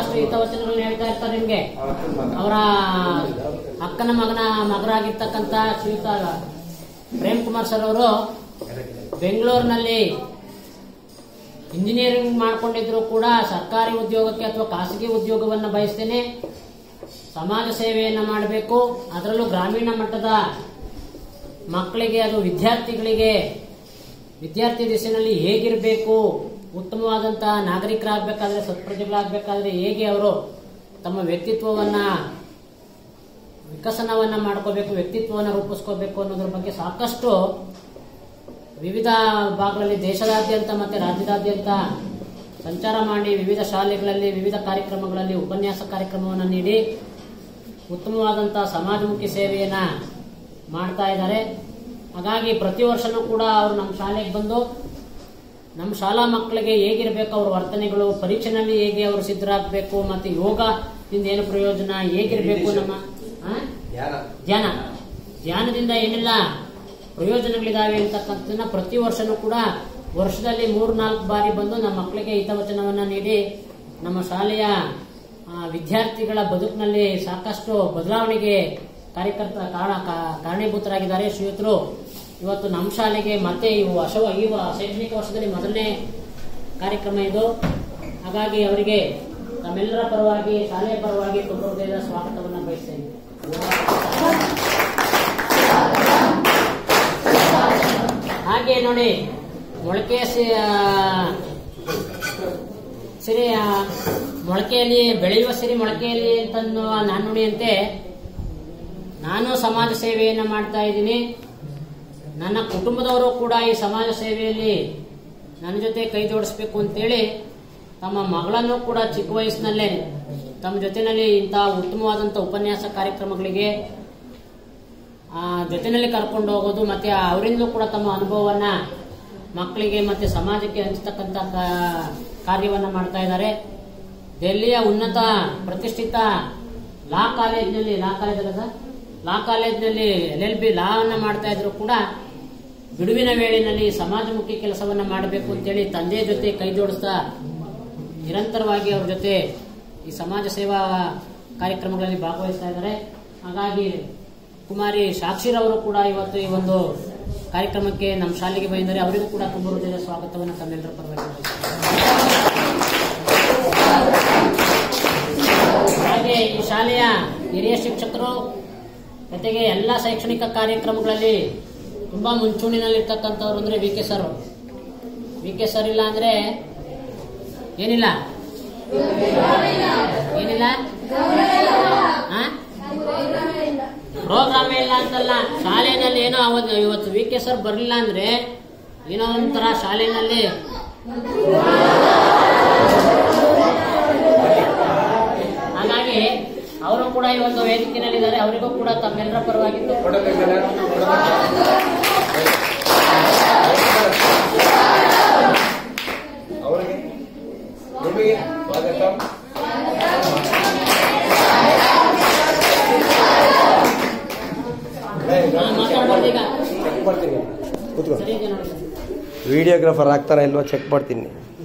ಸಾಕಷ್ಟು ಹಿತವಚನಗಳನ್ನ ಹೇಳ್ತಾ ಇರ್ತಾರೆ ನಿಮ್ಗೆ ಅವರ ಅಕ್ಕನ ಮಗನ ಮಗರಾಗಿರ್ತಕ್ಕಂಥ ಶ್ರೀಯುತ ಪ್ರೇಮ್ ಕುಮಾರ್ ಸರ್ ಅವರು ಬೆಂಗಳೂರಿನಲ್ಲಿ ಇಂಜಿನಿಯರಿಂಗ್ ಮಾಡ್ಕೊಂಡಿದ್ರು ಕೂಡ ಸರ್ಕಾರಿ ಉದ್ಯೋಗಕ್ಕೆ ಅಥವಾ ಖಾಸಗಿ ಉದ್ಯೋಗವನ್ನ ಬಯಸ್ತೇನೆ ಸಮಾಜ ಸೇವೆಯನ್ನ ಮಾಡಬೇಕು ಅದರಲ್ಲೂ ಗ್ರಾಮೀಣ ಮಟ್ಟದ ಮಕ್ಕಳಿಗೆ ಅದು ವಿದ್ಯಾರ್ಥಿಗಳಿಗೆ ವಿದ್ಯಾರ್ಥಿ ದಿಶೆಯಲ್ಲಿ ಹೇಗಿರಬೇಕು ಉತ್ತಮವಾದಂತಹ ನಾಗರಿಕರಾಗಬೇಕಾದ್ರೆ ಸತ್ಪ್ರಜೆಗಳಾಗಬೇಕಾದ್ರೆ ಹೇಗೆ ಅವರು ತಮ್ಮ ವ್ಯಕ್ತಿತ್ವವನ್ನ ವಿಕಸನವನ್ನ ಮಾಡ್ಕೋಬೇಕು ವ್ಯಕ್ತಿತ್ವವನ್ನ ರೂಪಿಸ್ಕೋಬೇಕು ಅನ್ನೋದ್ರ ಬಗ್ಗೆ ಸಾಕಷ್ಟು ವಿವಿಧ ಭಾಗಗಳಲ್ಲಿ ದೇಶದಾದ್ಯಂತ ಮತ್ತೆ ರಾಜ್ಯದಾದ್ಯಂತ ಸಂಚಾರ ಮಾಡಿ ವಿವಿಧ ಶಾಲೆಗಳಲ್ಲಿ ವಿವಿಧ ಕಾರ್ಯಕ್ರಮಗಳಲ್ಲಿ ಉಪನ್ಯಾಸ ಕಾರ್ಯಕ್ರಮವನ್ನು ನೀಡಿ ಉತ್ತಮವಾದಂತಹ ಸಮಾಜಮುಖಿ ಸೇವೆಯನ್ನ ಮಾಡ್ತಾ ಇದ್ದಾರೆ ಹಾಗಾಗಿ ಪ್ರತಿ ವರ್ಷನೂ ಕೂಡ ಅವರು ನಮ್ಮ ಶಾಲೆಗೆ ಬಂದು ನಮ್ಮ ಶಾಲಾ ಮಕ್ಕಳಿಗೆ ಹೇಗಿರಬೇಕು ಅವ್ರ ವರ್ತನೆಗಳು ಪರೀಕ್ಷೆನಲ್ಲಿ ಹೇಗೆ ಅವರು ಸಿದ್ಧರಾಗಬೇಕು ಮತ್ತೆ ಯೋಗದಿಂದ ಏನು ಪ್ರಯೋಜನ ಹೇಗಿರಬೇಕು ನಮ್ಮ ಆ? ಧ್ಯಾನ ಧ್ಯಾನದಿಂದ ಏನೆಲ್ಲ ಪ್ರಯೋಜನಗಳಿದಾವೆ ಅಂತಕ್ಕಂಥದ್ದನ್ನ ಪ್ರತಿ ವರ್ಷನೂ ಕೂಡ ವರ್ಷದಲ್ಲಿ ಮೂರ್ ನಾಲ್ಕು ಬಾರಿ ಬಂದು ನಮ್ಮ ಮಕ್ಕಳಿಗೆ ಹಿತವಚನವನ್ನ ನೀಡಿ ನಮ್ಮ ಶಾಲೆಯ ಆ, ವಿದ್ಯಾರ್ಥಿಗಳ ಬದುಕಿನಲ್ಲಿ ಸಾಕಷ್ಟು ಬದಲಾವಣೆಗೆ ಕಾರ್ಯಕರ್ತ ಕಾರಣ ಕಾ- ಕಾರಣೀಭೂತರಾಗಿದ್ದಾರೆ ಶ್ರೀಯುತರು ಇವತ್ತು ನಮ್ಮ ಶಾಲೆಗೆ ಮತ್ತೆ ಈ ವರ್ಷ ಈ ವ- ಶೈಕ್ಷಣಿಕ ವರ್ಷದಲ್ಲಿ ಮೊದಲನೇ ಕಾರ್ಯಕ್ರಮ ಇದು ಹಾಗಾಗಿ ಅವರಿಗೆ ತಮ್ಮೆಲ್ಲರ ಪರವಾಗಿ ಶಾಲೆಯ ಪರವಾಗಿ ತುಂಬ ಹೃದಯದ ಸ್ವಾಗತವನ್ನು ಬಯಸ್ತೇನೆ ಹಾಗೆ ನೋಡಿ ಮೊಳಕೆ ಸಿ- ಆ, ಸಿರಿ ಆ, ಮೊಳಕೆಯಲ್ಲಿ ಬೆಳೆಯುವ ಸಿರಿ ಮೊಳಕೆಯಲ್ಲಿ ಅಂತನ್ನುವ ನಾಣ್ಣುಡಿಯಂತೆ ನಾನು ಸಮಾಜ ಸೇವೆಯನ್ನ ಮಾಡ್ತಾ ಇದ್ದೀನಿ ನನ್ನ ಕುಟುಂಬದವರು ಕೂಡ ಈ ಸಮಾಜ ಸೇವೆಯಲ್ಲಿ ನನ್ನ ಜೊತೆ ಕೈ ಜೋಡಿಸ್ಬೇಕು ಅಂತೇಳಿ ತಮ್ಮ ಮಗಳನ್ನು ಕೂಡ ಚಿಕ್ಕ ವಯಸ್ಸಿನಲ್ಲೇ ತಮ್ಮ ಜೊತೆನಲ್ಲಿ ಇಂತಹ ಉತ್ತಮವಾದಂಥ ಉಪನ್ಯಾಸ ಕಾರ್ಯಕ್ರಮಗಳಿಗೆ ಆ, ಜೊತೆನಲ್ಲಿ ಕರ್ಕೊಂಡು ಹೋಗೋದು ಮತ್ತೆ ಅವರಿಂದಲೂ ಕೂಡ ತಮ್ಮ ಅನುಭವವನ್ನ ಮಕ್ಕಳಿಗೆ ಮತ್ತೆ ಸಮಾಜಕ್ಕೆ ಹಂಚತಕ್ಕಂಥ ಕಾ- ಕಾರ್ಯವನ್ನ ಮಾಡ್ತಾ ಇದ್ದಾರೆ ದೆಹಲಿಯ ಉನ್ನತ ಪ್ರತಿಷ್ಠಿತ ಲಾ ಕಾಲೇಜ್ನಲ್ಲಿ ಲಾ ಕಾಲೇಜ್ ಅಲ್ಲ ಸರ್? ಲಾ ಕಾಲೇಜ್ನಲ್ಲಿ ಎಲ್ ಎಲ್ ಬಿ ಲಾ ಅನ್ನ ಮಾಡ್ತಾ ಇದ್ರು ಕೂಡ ಬಿಡುವಿನ ವೇಳೆಯಲ್ಲಿ ಸಮಾಜಮುಖಿ ಕೆಲಸವನ್ನ ಮಾಡಬೇಕು ಅಂತೇಳಿ ತಂದೆ ಜೊತೆ ಕೈ ಜೋಡಿಸ್ತಾ ನಿರಂತರವಾಗಿ ಅವ್ರ ಜೊತೆ ಈ ಸಮಾಜ ಸೇವಾ ಕಾರ್ಯಕ್ರಮಗಳಲ್ಲಿ ಭಾಗವಹಿಸ್ತಾ ಇದ್ದಾರೆ ಹಾಗಾಗಿ ಕುಮಾರಿ ಸಾಕ್ಷಿರವರು ಕೂಡ ಇವತ್ತು ಈ ಒಂದು ಕಾರ್ಯಕ್ರಮಕ್ಕೆ ನಮ್ಮ ಶಾಲೆಗೆ ಬಂದಿದ್ದಾರೆ ಅವರಿಗೂ ಕೂಡ ತುಂಬ ಹೃದಯದ ಸ್ವಾಗತವನ್ನು ತಮ್ಮೆಲ್ಲರ ಪರವಾಗಿ ಬಯಸ್ತೇನೆ. ಹಾಗೆ ಈ ಶಾಲೆಯ ಹಿರಿಯ ಶಿಕ್ಷಕರು ಜೊತೆಗೆ ಎಲ್ಲ ಶೈಕ್ಷಣಿಕ ಕಾರ್ಯಕ್ರಮಗಳಲ್ಲಿ ತುಂಬಾ ಮುಂಚೂಣಿನಲ್ಲಿರ್ತಕ್ಕಂಥವ್ರು ಅಂದ್ರೆ V K sir V K sir ಇಲ್ಲ ಅಂದ್ರೆ ಏನಿಲ್ಲ ಏನಿಲ್ಲ ಆ? ಪ್ರೋಗ್ರಾಮ್ ಇಲ್ಲ ಅಂತಲ್ಲ ಶಾಲೆಯಲ್ಲಿ ಏನೋ ಅವತ್ತು ಇವತ್ತು ವಿ ಕೆ ಸರ್ ಬರಲಿಲ್ಲ ಅಂದ್ರೆ ಏನೋ ಒಂಥರ ಶಾಲೆಯಲ್ಲಿ ಹಾಗಾಗಿ ಅವರು ಕೂಡ ಈ ಒಂದು ವೇದಿಕೆಯಲ್ಲಿದ್ದಾರೆ ಅವರಿಗೂ ಕೂಡ ತಮ್ಮೆಲ್ಲರ ಪರವಾಗಿದ್ದು ಅವರಿಗೆ ನಿಮಗೆ ಸ್ವಾಗತ ಮಾತಾಡ್ಬಾರ್ದು ಈಗ ಚೆಕ್ ಮಾಡ್ತೀನಿ ಕೂತ್ಕೋ ಸರಿ ಇದೆ ನೋಡಿ ವಿಡಿಯೋಗ್ರಾಫರ್ ಆಗ್ತಾರಾ ಇಲ್ವಾ ಚೆಕ್ ಮಾಡ್ತೀನಿ